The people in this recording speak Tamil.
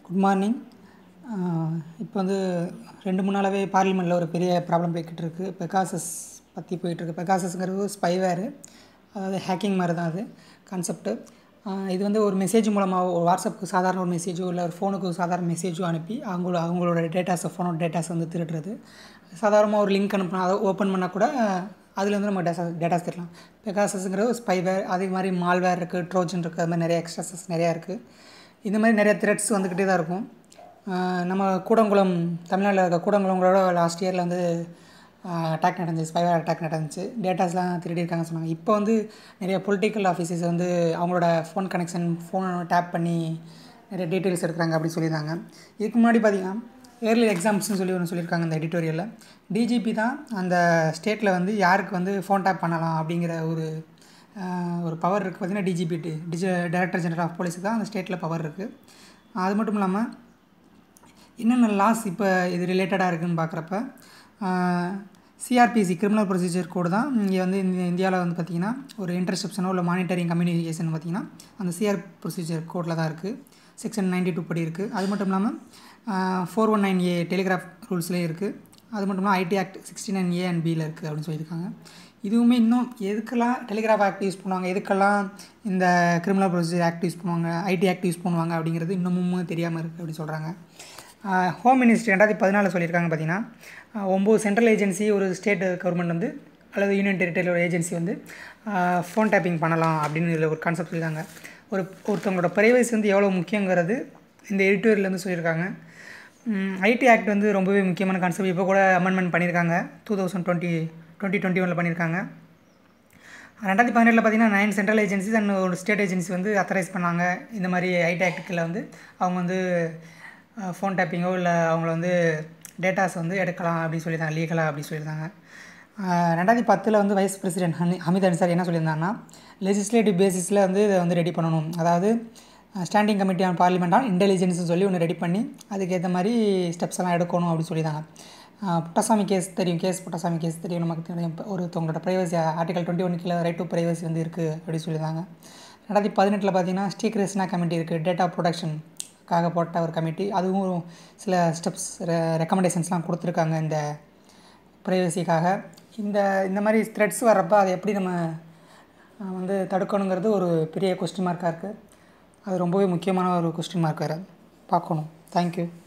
குட் மார்னிங் இப்போ வந்து ரெண்டு மூணு நாளாகவே பார்லிமெண்ட்டில் ஒரு பெரிய ப்ராப்ளம் போய்கிட்டு இருக்கு பெகாசஸ் பற்றி போயிட்டுருக்கு பெகாசஸ்ங்கிறது ஸ்பைவேரு அதாவது ஹேக்கிங் மாதிரி தான் அது கான்செப்ட்டு இது வந்து ஒரு மெசேஜ் மூலமாக ஒரு வாட்ஸ்அப்புக்கு சாதாரண ஒரு மெசேஜோ இல்லை ஒரு ஃபோனுக்கு ஒரு சாதாரண மெசேஜோ அனுப்பி அவங்களோட அவங்களோட டேட்டாஸை ஃபோனோட டேட்டாஸ் வந்து திருடுறது சாதாரணமாக ஒரு லிங்க் அனுப்புனா அதை ஓப்பன் பண்ணால் கூட அதுலேருந்து நம்ம டேட்டா டேட்டாஸ் தரலாம் பெகாசஸ்ங்கிறது ஒரு ஸ்பைவேர் அதே மாதிரி மால்வேர் இருக்குது ட்ரோஜன் இருக்குது அது மாதிரி நிறைய எக்ஸ்ட்ராசஸ் நிறையா இருக்குது இந்த மாதிரி நிறைய த்ரெட்ஸ் வந்துக்கிட்டே தான் இருக்கும் நம்ம கூடங்குளம் தமிழ்நாட்டில் இருக்க கூடங்குளங்களோட லாஸ்ட் இயரில் வந்து அட்டாக் நடந்துச்சு ஸ்பைவேர் அட்டாக் நடந்துச்சு டேட்டாஸ்லாம் திருடியிருக்காங்க சொன்னாங்க இப்போ வந்து நிறைய பொலிட்டிக்கல் ஆஃபீஸர்ஸ் வந்து அவங்களோட ஃபோன் கனெக்ஷன் ஃபோனை டேப் பண்ணி நிறைய டீட்டெயில்ஸ் எடுக்கிறாங்க அப்படின்னு சொல்லியிருந்தாங்க இதுக்கு முன்னாடி பார்த்திங்கன்னா ஏர்லி எக்ஸாம்ஸ்னு சொல்லி ஒன்று சொல்லியிருக்காங்க இந்த எடிட்டோரியலில் டிஜிபி தான் அந்த ஸ்டேட்டில் வந்து யாருக்கு வந்து ஃபோன் டேப் பண்ணலாம் அப்படிங்கிற ஒரு ஒரு பவர் இருக்குது பார்த்திங்கன்னா DGP DG director general of போலீஸுக்கு தான் அந்த ஸ்டேட்டில் பவர் இருக்குது அது மட்டும் இல்லாமல் என்னென்ன லாஸ் இப்போ இது ரிலேட்டடாக இருக்குதுன்னு பார்க்குறப்ப சிஆர்பிசி கிரிமினல் ப்ரொசீஜர் கோடு தான் இங்கே வந்து இந்த இந்தியாவில் வந்து பார்த்திங்கன்னா ஒரு இன்டர்செப்ஷனோ இல்லை மானிட்டரிங் கம்யூனிகேஷன் பார்த்திங்கன்னா அந்த சிஆர் ப்ரொசீஜர் கோடில் தான் இருக்குது செக்ஷன் நைன்டி டூ படி இருக்குது அது மட்டும் இல்லாமல் four one nine A telegraph ரூல்ஸ்லேயே இருக்குது அது மட்டும் இல்லாமல் IT act sixty nine A and பியில் இருக்குது அப்படின்னு சொல்லியிருக்காங்க இதுவுமே இன்னும் எதுக்கெல்லாம் டெலிகிராஃப் ஆக்ட் யூஸ் பண்ணுவாங்க எதுக்கெல்லாம் இந்த கிரிமினல் ப்ரொசீஜர் ஆக்ட் யூஸ் பண்ணுவாங்க ஐடி ஆக்ட் யூஸ் பண்ணுவாங்க அப்படிங்கிறது இன்னமும் தெரியாமல் இருக்குது அப்படின்னு சொல்கிறாங்க ஹோம் மினிஸ்ட்ரி ரெண்டாயிரத்தி பதினாலில் சொல்லியிருக்காங்க பார்த்தீங்கன்னா ஒம்பது சென்ட்ரல் ஏஜென்சி ஒரு ஸ்டேட் கவர்மெண்ட் வந்து அல்லது யூனியன் டெரிட்டரியோட ஏஜென்சி வந்து ஃபோன் டேப்பிங் பண்ணலாம் அப்படின்னு இதில் ஒரு கான்செப்ட் சொல்லியிருக்காங்க ஒரு ஒருத்தவங்களோட ப்ரைவசி வந்து எவ்வளோ முக்கியங்கிறது இந்த எடிட்டோரியல் சொல்லியிருக்காங்க ஐடி ஆக்ட் வந்து ரொம்பவே முக்கியமான கான்செப்ட் இப்போ கூட அமெண்ட்மெண்ட் பண்ணியிருக்காங்க two thousand twenty twenty twenty ஒனில் பண்ணியிருக்காங்க ரெண்டாயிரத்தி பதினெட்டில் பார்த்தீங்கன்னா நைன் சென்ட்ரல் ஏஜென்சிஸ் அண்ட் ஒரு ஸ்டேட் ஏஜென்சி வந்து அத்தரைஸ் பண்ணாங்க இந்த மாதிரி ஐடி ஆக்டில் வந்து அவங்க வந்து ஃபோன் டேப்பிங்கோ இல்லை அவங்கள வந்து டேட்டாஸ் வந்து எடுக்கலாம் அப்படின்னு சொல்லியிருந்தாங்க லீகலாக அப்படின்னு சொல்லியிருந்தாங்க ரெண்டாயிரத்தி பத்தில் வந்து வைஸ் பிரசிடென்ட் ஹனி ஹமீத் அன்சாரி என்ன சொல்லியிருந்தாங்கன்னா லெஜிஸ்லேட்டிவ் பேசிஸில் வந்து இதை வந்து ரெடி பண்ணணும் அதாவது standing committee on parliament on இன்டெலிஜென்ஸ்னு சொல்லி ஒன்று ரெடி பண்ணி அதுக்கேற்ற மாதிரி ஸ்டெப்ஸ் எல்லாம் எடுக்கணும் அப்படின்னு சொல்லியிருந்தாங்க புட்டசாமி கேஸ் தெரியும் கேஸ் புட்டசாமி கேஸ் தெரியும் நமக்கு தெரியும் ஒருத்தவங்களோட ப்ரைவசி ஆர்டிகல் டுவெண்ட்டி ஒன் கீழே ரைட் டு ப்ரைவசி வந்து இருக்குது அப்படின்னு சொல்லியிருந்தாங்க ரெண்டாயிரத்தி பதினெட்டில் பார்த்தீங்கன்னா ஸ்ரீ கிருஷ்ணா கமிட்டி இருக்குது டேட்டா ப்ரொடக்ஷன் காக போட்ட ஒரு கமிட்டி அதுவும் சில ஸ்டெப்ஸ் ரெ ரெக்கமெண்டேஷன்ஸ்லாம் கொடுத்துருக்காங்க இந்த ப்ரைவசிக்காக இந்த இந்த மாதிரி த்ரெட்ஸ் வர்றப்போ அதை எப்படி நம்ம வந்து தடுக்கணுங்கிறது ஒரு பெரிய கொஸ்டின் மார்க்காக இருக்குது அது ரொம்பவே முக்கியமான ஒரு கொஸ்டின் மார்க் வேறு பார்க்கணும் தேங்க்யூ